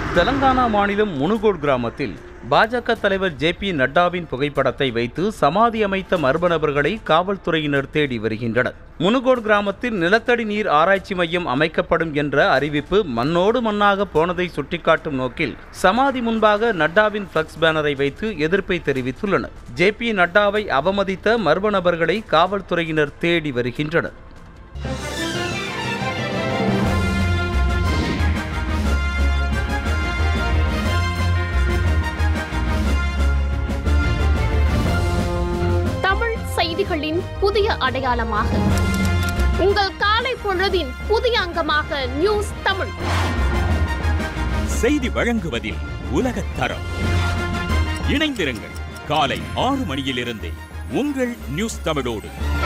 தெலங்கானா மாநிலம் முனுகோட் கிராமத்தில் பாஜக தலைவர் ஜே பி நட்டாவின் புகைப்படத்தை வைத்து சமாதி அமைத்த மர்ம நபர்களை காவல்துறையினர் தேடி வருகின்றனர் முனுகோட் கிராமத்தில் நிலத்தடி நீர் ஆராய்ச்சி மையம் அமைக்கப்படும் என்ற அறிவிப்பு மண்ணோடு மண்ணாக போனதை சுட்டிக்காட்டும் நோக்கில் சமாதி முன்பாக நட்டாவின் பிளக்ஸ் பேனரை வைத்து எதிர்ப்பை தெரிவித்துள்ளனர் ஜே பி நட்டாவை அவமதித்த மர்ம நபர்களை காவல்துறையினர் தேடி வருகின்றனர் தமிழ் செய்திகளின் புதிய அடையாளமாக உங்கள் காலை பொழுதின் புதிய அங்கமாக நியூஸ் தமிழ் செய்தி வழங்குவதில் உலகத் தரம் இணைந்திருங்கள் காலை ஆறு மணியிலிருந்தே உங்கள் நியூஸ் தமிழோடு